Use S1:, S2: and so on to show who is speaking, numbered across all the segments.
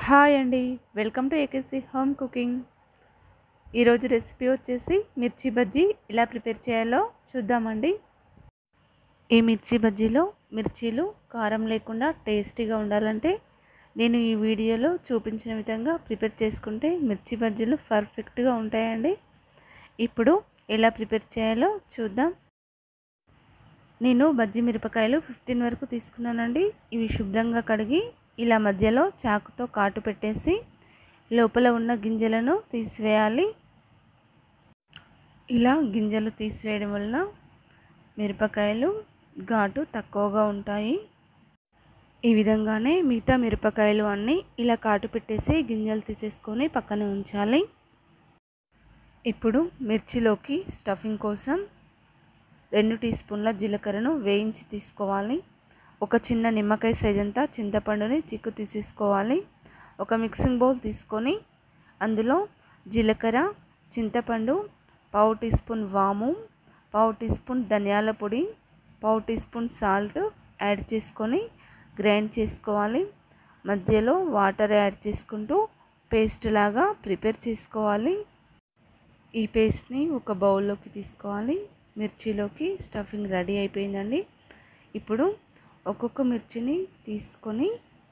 S1: hi అండి welcome to A K C home cooking ఈరోజు recipe వచ్చేసి మిర్చి బజ్జీ ఎలా ప్రిపేర్ చేయాలో చూద్దామండి ఈ మిర్చి బజ్జీలో మిర్చీలు కారం లేకుండా టేస్టీగా ఉండాలంటే నేను ఈ వీడియోలో చూపించిన విధంగా ప్రిపేర్ చేసుకుంటే మిర్చి బజ్జీలు పర్ఫెక్ట్గా ఉంటాయండి ఇప్పుడు ఎలా ప్రిపేర్ చేయాలో చూద్దాం నేను బజ్జీ మిరపకాయలు ఫిఫ్టీన్ వరకు తీసుకున్నానండి ఇవి శుభ్రంగా కడిగి ఇలా మధ్యలో చాకుతో కాటు పెట్టేసి లోపల ఉన్న గింజలను తీసివేయాలి ఇలా గింజలు తీసివేయడం వలన మిరపకాయలు ఘాటు తక్కువగా ఉంటాయి ఈ విధంగానే మిగతా మిరపకాయలు అన్నీ ఇలా కాటు పెట్టేసి గింజలు తీసేసుకొని పక్కన ఉంచాలి ఇప్పుడు మిర్చిలోకి స్టఫింగ్ కోసం రెండు టీ స్పూన్ల జీలకర్రను వేయించి తీసుకోవాలి ఒక చిన్న నిమ్మకాయ సైజ్ అంతా చింతపండుని చిక్కు తీసేసుకోవాలి ఒక మిక్సింగ్ బౌల్ తీసుకొని అందులో జీలకర్ర చింతపండు పావు టీ స్పూన్ వాము పావు టీ స్పూన్ ధనియాల పొడి పావు టీ స్పూన్ సాల్ట్ యాడ్ చేసుకొని గ్రైండ్ చేసుకోవాలి మధ్యలో వాటర్ యాడ్ చేసుకుంటూ పేస్ట్ లాగా ప్రిపేర్ చేసుకోవాలి ఈ పేస్ట్ని ఒక బౌల్లోకి తీసుకోవాలి మిర్చిలోకి స్టఫింగ్ రెడీ అయిపోయిందండి ఇప్పుడు ఒక్కొక్క మిర్చిని తీసుకొని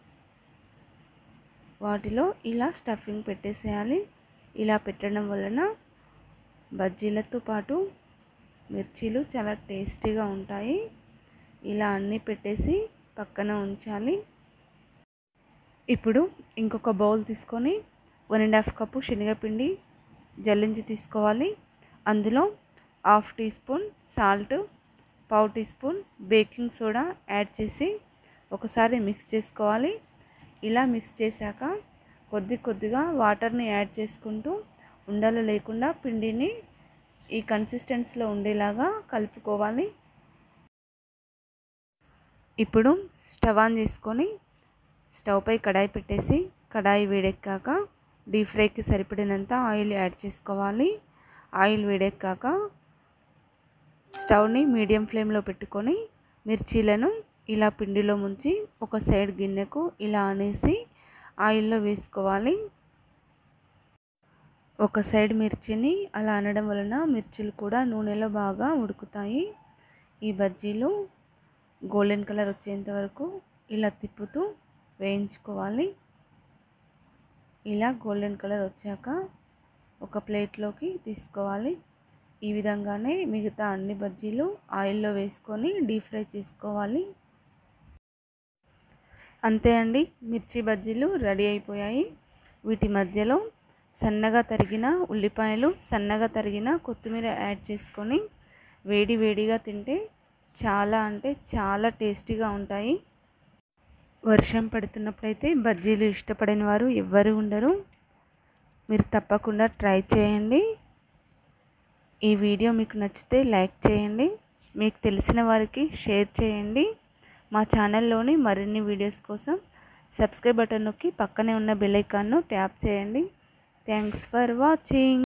S1: వాటిలో ఇలా స్టఫింగ్ పెట్టేసేయాలి ఇలా పెట్టడం వలన బజ్జీలతో పాటు మిర్చీలు చాలా టేస్టీగా ఉంటాయి ఇలా అన్నీ పెట్టేసి పక్కన ఉంచాలి ఇప్పుడు ఇంకొక బౌల్ తీసుకొని వన్ అండ్ హాఫ్ కప్పు శనగపిండి జల్లించి తీసుకోవాలి అందులో హాఫ్ టీ స్పూన్ సాల్ట్ పావు tea spoon baking soda add చేసి ఒకసారి మిక్స్ చేసుకోవాలి ఇలా మిక్స్ చేశాక కొద్ది కొద్దిగా వాటర్ని యాడ్ చేసుకుంటూ ఉండలు లేకుండా పిండిని ఈ కన్సిస్టెన్సీలో ఉండేలాగా కలుపుకోవాలి ఇప్పుడు స్టవ్ ఆన్ చేసుకొని స్టవ్ పై కడాయి పెట్టేసి కడాయి వేడెక్కాక డీప్ ఫ్రైకి సరిపడినంత ఆయిల్ యాడ్ చేసుకోవాలి ఆయిల్ వేడెక్కాక స్టవ్ని మీడియం ఫ్లేమ్లో పెట్టుకొని మిర్చీలను ఇలా పిండిలో ముంచి ఒక సైడ్ గిన్నెకు ఇలా అనేసి ఆయిల్లో వేసుకోవాలి ఒక సైడ్ మిర్చిని అలా అనడం వలన మిర్చీలు కూడా నూనెలో బాగా ఉడుకుతాయి ఈ బజ్జీలు గోల్డెన్ కలర్ వచ్చేంత వరకు ఇలా తిప్పుతూ వేయించుకోవాలి ఇలా గోల్డెన్ కలర్ వచ్చాక ఒక ప్లేట్లోకి తీసుకోవాలి ఈ విధంగానే మిగతా అన్ని బజ్జీలు ఆయిల్లో వేసుకొని డీప్ ఫ్రై చేసుకోవాలి అంతే అండి మిర్చి బజ్జీలు రెడీ అయిపోయాయి వీటి మధ్యలో సన్నగా తరిగిన ఉల్లిపాయలు సన్నగా తరిగిన కొత్తిమీర యాడ్ చేసుకొని వేడి వేడిగా తింటే చాలా అంటే చాలా టేస్టీగా ఉంటాయి వర్షం పడుతున్నప్పుడైతే బజ్జీలు ఇష్టపడని వారు ఎవ్వరు ఉండరు మీరు తప్పకుండా ట్రై చేయండి ఈ వీడియో మీకు నచ్చితే లైక్ చేయండి మీకు తెలిసిన వారికి షేర్ చేయండి మా ఛానల్లోని మరిన్ని వీడియోస్ కోసం సబ్స్క్రైబ్ బటన్ నొక్కి పక్కనే ఉన్న బెల్ ఐకాన్ను ట్యాప్ చేయండి థ్యాంక్స్ ఫర్ వాచింగ్